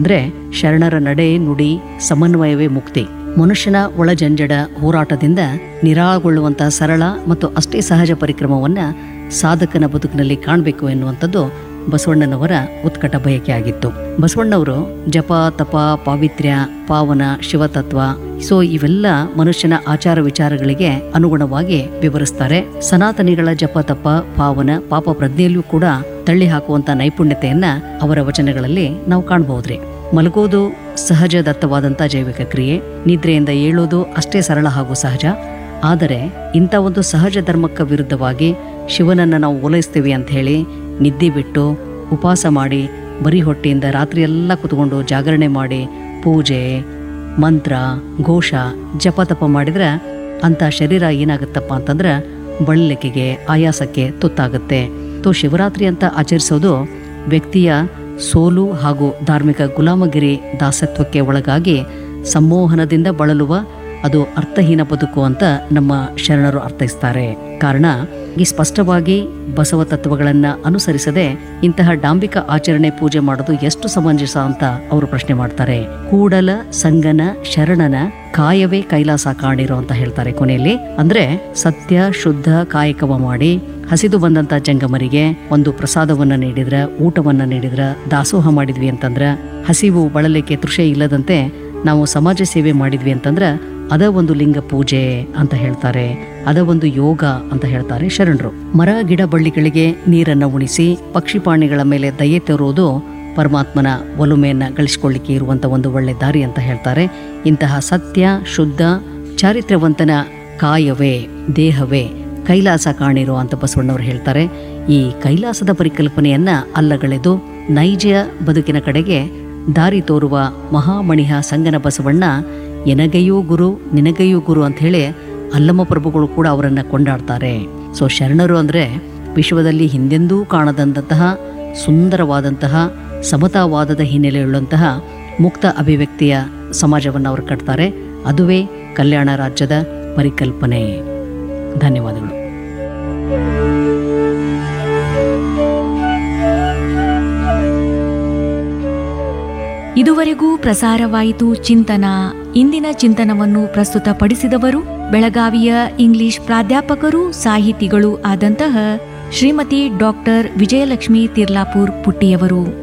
ಅಂದ್ರೆ ಶರಣರ ನಡೆ ನುಡಿ ಸಮನ್ವಯವೇ ಮುಕ್ತಿ ಮನುಷ್ಯನ ಒಳಜಂಜಡ ಹೋರಾಟದಿಂದ ನಿರಾಳಗೊಳ್ಳುವಂತಹ ಸರಳ ಮತ್ತು ಅಷ್ಟೇ ಸಹಜ ಪರಿಕ್ರಮವನ್ನ ಸಾಧಕನ ಬದುಕಿನಲ್ಲಿ ಕಾಣಬೇಕು ಎನ್ನುವಂಥದ್ದು ಬಸವಣ್ಣನವರ ಉತ್ಕಟ ಬಯಕೆಯಾಗಿತ್ತು ಬಸವಣ್ಣವರು ಜಪ ತಪ ಪಾವಿತ್ರ್ಯ ಪಾವನ ಶಿವತತ್ವ ಸೊ ಇವೆಲ್ಲ ಮನುಷ್ಯನ ಆಚಾರ ವಿಚಾರಗಳಿಗೆ ಅನುಗುಣವಾಗಿ ವಿವರಿಸ್ತಾರೆ ಸನಾತನಿಗಳ ಜಪ ತಪ ಪಾವನ ಪಾಪ ಪ್ರಜ್ಞೆಯಲ್ಲೂ ಕೂಡ ತಳ್ಳಿ ಹಾಕುವಂತ ನೈಪುಣ್ಯತೆಯನ್ನ ಅವರ ವಚನಗಳಲ್ಲಿ ನಾವು ಕಾಣಬಹುದ್ರಿ ಮಲಗೋದು ಸಹಜ ದತ್ತವಾದಂಥ ಜೈವಿಕ ಕ್ರಿಯೆ ನಿದ್ರೆಯಿಂದ ಏಳೋದು ಅಷ್ಟೇ ಸರಳ ಹಾಗೂ ಸಹಜ ಆದರೆ ಇಂಥ ಒಂದು ಸಹಜ ಧರ್ಮಕ್ಕೆ ವಿರುದ್ಧವಾಗಿ ಶಿವನನ್ನು ನಾವು ಓಲೈಸ್ತೀವಿ ಅಂತ ಹೇಳಿ ನಿದ್ದೆ ಬಿಟ್ಟು ಉಪವಾಸ ಮಾಡಿ ಬರೀ ಹೊಟ್ಟೆಯಿಂದ ರಾತ್ರಿಯೆಲ್ಲ ಕುತ್ಕೊಂಡು ಜಾಗರಣೆ ಮಾಡಿ ಪೂಜೆ ಮಂತ್ರ ಘೋಷ ಜಪತಪ ಮಾಡಿದ್ರೆ ಅಂಥ ಶರೀರ ಏನಾಗುತ್ತಪ್ಪ ಅಂತಂದ್ರೆ ಬಳಲಿಕೆಗೆ ಆಯಾಸಕ್ಕೆ ತುತ್ತಾಗುತ್ತೆ ತೋ ಶಿವರಾತ್ರಿ ಅಂತ ಆಚರಿಸೋದು ವ್ಯಕ್ತಿಯ ಸೋಲು ಹಾಗೂ ಧಾರ್ಮಿಕ ಗುಲಾಮಗಿರಿ ದಾಸತ್ವಕ್ಕೆ ಒಳಗಾಗಿ ಸಂಮೋಹನದಿಂದ ಬಳಲುವ ಅದು ಅರ್ಥಹೀನ ಬದುಕು ಅಂತ ನಮ್ಮ ಶರಣರು ಅರ್ಥೈಸ್ತಾರೆ ಕಾರಣ ಈ ಸ್ಪಷ್ಟವಾಗಿ ಬಸವ ತತ್ವಗಳನ್ನ ಅನುಸರಿಸದೆ ಇಂತಹ ಡಾಂಬಿಕ ಆಚರಣೆ ಪೂಜೆ ಮಾಡೋದು ಎಷ್ಟು ಸಮಂಜಸ ಅಂತ ಅವರು ಪ್ರಶ್ನೆ ಮಾಡ್ತಾರೆ ಕೂಡಲ ಸಂಗನ ಶರಣನ ಕಾಯವೇ ಕೈಲಾಸ ಕಾಣಿರೋ ಅಂತ ಹೇಳ್ತಾರೆ ಕೊನೆಯಲ್ಲಿ ಅಂದ್ರೆ ಸತ್ಯ ಶುದ್ಧ ಕಾಯಕವ ಮಾಡಿ ಹಸಿದು ಬಂದಂತ ಜಂಗಮರಿಗೆ ಒಂದು ಪ್ರಸಾದವನ್ನ ನೀಡಿದ್ರ ಊಟವನ್ನ ನೀಡಿದ್ರ ದಾಸೋಹ ಮಾಡಿದ್ವಿ ಅಂತಂದ್ರ ಹಸಿವು ಬಳಲಿಕೆ ತೃಷೆ ಇಲ್ಲದಂತೆ ನಾವು ಸಮಾಜ ಸೇವೆ ಮಾಡಿದ್ವಿ ಅಂತಂದ್ರ ಅದ ಒಂದು ಲಿಂಗ ಪೂಜೆ ಅಂತ ಹೇಳ್ತಾರೆ ಅದ ಒಂದು ಯೋಗ ಅಂತ ಹೇಳ್ತಾರೆ ಶರಣರು ಮರ ಗಿಡ ಬಳ್ಳಿಗಳಿಗೆ ನೀರನ್ನ ಉಣಿಸಿ ಪಕ್ಷಿ ಪ್ರಾಣಿಗಳ ಮೇಲೆ ದಯೆ ತೋರುವುದು ಪರಮಾತ್ಮನ ಒಲುಮೆಯನ್ನ ಗಳಿಸಿಕೊಳ್ಳಿಕ್ಕೆ ಇರುವಂತ ಒಂದು ಒಳ್ಳೆ ದಾರಿ ಅಂತ ಹೇಳ್ತಾರೆ ಇಂತಹ ಸತ್ಯ ಶುದ್ಧ ಚಾರಿತ್ರ್ಯವಂತನ ಕಾಯವೇ ದೇಹವೇ ಕೈಲಾಸ ಕಾಣಿರೋ ಅಂತ ಬಸವಣ್ಣವರು ಹೇಳ್ತಾರೆ ಈ ಕೈಲಾಸದ ಪರಿಕಲ್ಪನೆಯನ್ನ ಅಲ್ಲಗಳೆದು ನೈಜ ಬದುಕಿನ ಕಡೆಗೆ ದಾರಿ ತೋರುವ ಮಹಾಮಣಿಹ ಸಂಗನ ಬಸವಣ್ಣ ಎನಗೈಯೂ ಗುರು ನಿನಗೈಯೂ ಗುರು ಅಂತ ಹೇಳಿ ಅಲ್ಲಮ್ಮ ಪ್ರಭುಗಳು ಕೂಡ ಅವರನ್ನ ಕೊಂಡಾಡ್ತಾರೆ ಸೊ ಶರಣರು ಅಂದ್ರೆ ವಿಶ್ವದಲ್ಲಿ ಹಿಂದೆಂದೂ ಕಾಣದಂತಹ ಸುಂದರವಾದಂತಹ ಸಮತಾವಾದದ ಹಿನ್ನೆಲೆಯುಳ್ಳಂತಹ ಮುಕ್ತ ಅಭಿವ್ಯಕ್ತಿಯ ಸಮಾಜವನ್ನು ಅವರು ಕಟ್ತಾರೆ ಅದುವೇ ಕಲ್ಯಾಣ ರಾಜ್ಯದ ಪರಿಕಲ್ಪನೆ ಧನ್ಯವಾದಗಳು ಇದುವರೆಗೂ ಪ್ರಸಾರವಾಯಿತು ಚಿಂತನ ಇಂದಿನ ಚಿಂತನವನ್ನು ಪ್ರಸ್ತುತಪಡಿಸಿದವರು ಬೆಳಗಾವಿಯ ಇಂಗ್ಲಿಷ್ ಪ್ರಾಧ್ಯಾಪಕರು ಸಾಹಿತಿಗಳು ಆದಂತಹ ಶ್ರೀಮತಿ ಡಾಕ್ಟರ್ ವಿಜಯಲಕ್ಷ್ಮಿ ತಿರ್ಲಾಪುರ್ ಪುಟ್ಟಿಯವರು